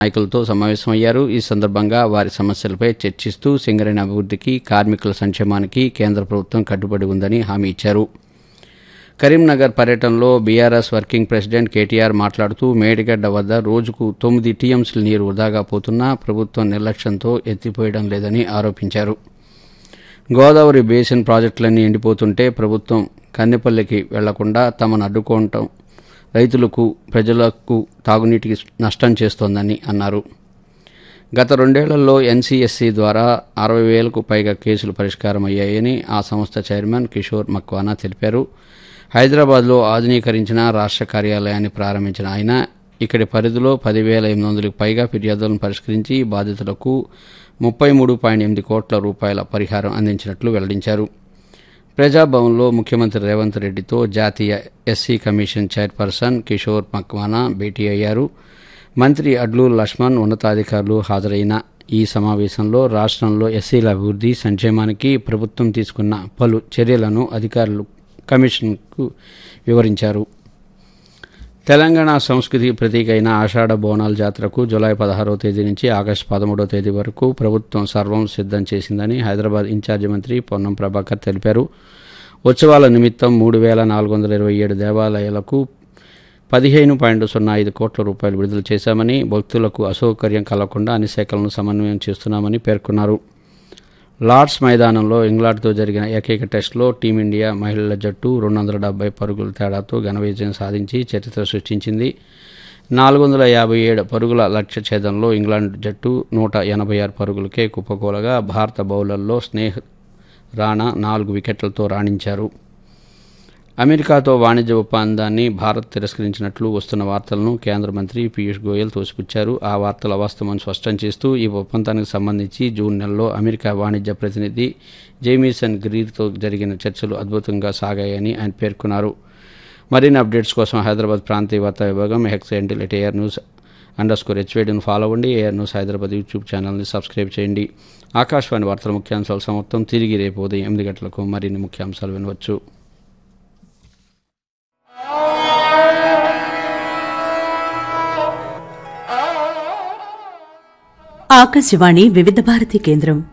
నాయకులతో సమావేశమయ్యారు ఈ సందర్భంగా వారి సమస్యలపై చర్చిస్తూ సింగరేణి అభివృద్ధికి కార్మికుల సంక్షేమానికి కేంద్ర ప్రభుత్వం కట్టుబడి ఉందని హామీ ఇచ్చారు కరీంనగర్ పర్యటనలో బీఆర్ఎస్ వర్కింగ్ ప్రెసిడెంట్ కేటీఆర్ మాట్లాడుతూ మేడిగడ్డ వద్ద రోజుకు తొమ్మిది టీఎంసీల నీరు వృధాగా పోతున్నా ప్రభుత్వం నిర్లక్ష్యంతో ఎత్తిపోయడం లేదని ఆరోపించారు గోదావరి బేసిన్ ప్రాజెక్టులన్నీ ఎండిపోతుంటే ప్రభుత్వం కన్నెపల్లికి వెళ్లకుండా తమను అడ్డుకోవటం రైతులకు ప్రజలకు తాగునీటికి నష్టం చేస్తోందని అన్నారు గత రెండేళ్లలో ఎన్సీఎస్సీ ద్వారా అరవై వేలకు పైగా కేసులు పరిష్కారం అయ్యాయని ఆ సంస్థ చైర్మన్ కిషోర్ మక్వానా తెలిపారు హైదరాబాద్లో ఆధునీకరించిన రాష్ట్ర కార్యాలయాన్ని ప్రారంభించిన ఆయన ఇక్కడి పరిధిలో పదివేల ఎనిమిది వందలకు పైగా ఫిర్యాదులను పరిష్కరించి బాధితులకు ముప్పై మూడు పాయింట్ ఎనిమిది కోట్ల రూపాయల పరిహారం అందించినట్లు వెల్లడించారు ప్రజాభవన్లో ముఖ్యమంత్రి రేవంత్ రెడ్డితో జాతీయ SC commission chairperson Kishore Makwana భేటీ అయ్యారు మంత్రి అడ్లూరు లక్ష్మణ్ ఉన్నతాధికారులు హాజరైన ఈ సమావేశంలో రాష్ట్రంలో ఎస్సీల అభివృద్ధి సంక్షేమానికి ప్రభుత్వం తీసుకున్న పలు చర్యలను అధికారులు కమిషన్కు వివరించారు తెలంగాణ సంస్కృతి ప్రతీక అయిన ఆషాఢ బోనాల జాతరకు జూలై పదహారవ తేదీ నుంచి ఆగస్టు పదమూడవ తేదీ వరకు ప్రభుత్వం సర్వం సిద్ధం చేసిందని హైదరాబాద్ ఇన్ఛార్జి మంత్రి పొన్నం ప్రభాకర్ తెలిపారు ఉత్సవాల నిమిత్తం మూడు వేల నాలుగు వందల ఇరవై ఏడు దేవాలయాలకు పదిహేను పాయింట్ సున్నా ఐదు కోట్ల రూపాయలు విడుదల చేశామని భక్తులకు అసౌకర్యం కలగకుండా అన్ని శాఖలను సమన్వయం చేస్తున్నామని పేర్కొన్నారు లార్డ్స్ మైదానంలో ఇంగ్లాండ్తో జరిగిన ఏకైక టెస్టులో టీమిండియా మహిళల జట్టు రెండు వందల డెబ్బై పరుగుల తేడాతో ఘన విజయం సాధించి చరిత్ర సృష్టించింది నాలుగు వందల యాభై ఏడు పరుగుల లక్ష్య ఛేదంలో ఇంగ్లాండ్ జట్టు నూట ఎనభై ఆరు పరుగులకే కుప్పకూలగా భారత బౌలర్లో స్నేహ్ రాణా నాలుగు వికెట్లతో రాణించారు అమెరికాతో వాణిజ్య ఒప్పందాన్ని భారత్ తిరస్కరించినట్లు వస్తున్న వార్తలను కేంద్ర మంత్రి పీయూష్ గోయల్ తోసిపుచ్చారు ఆ వార్తల వాస్తవమని స్పష్టం చేస్తూ ఈ ఒప్పందానికి సంబంధించి జూన్ నెలలో అమెరికా వాణిజ్య ప్రతినిధి జేమీసన్ గ్రీర్తో జరిగిన చర్చలు అద్భుతంగా సాగాయని ఆయన పేర్కొన్నారు మరిన్ని అప్డేట్స్ కోసం హైదరాబాద్ ప్రాంతీయ వార్తా విభాగం X handle at AIR news underscore హెచ్వేడిని ఫాలో అవ్వండి ఏఆర్ న్యూస్ హైదరాబాద్ యూట్యూబ్ ఛానల్ని సబ్స్క్రైబ్ చేయండి ఆకాశవాణి వార్తల ముఖ్యాంశాలు సమాప్తం తిరిగి రేపు ఉదయం ఎనిమిది గంటలకు మరిన్ని ముఖ్యాంశాలు వినవచ్చు ఆకాశవాణి వివిధ భారతి కేంద్రం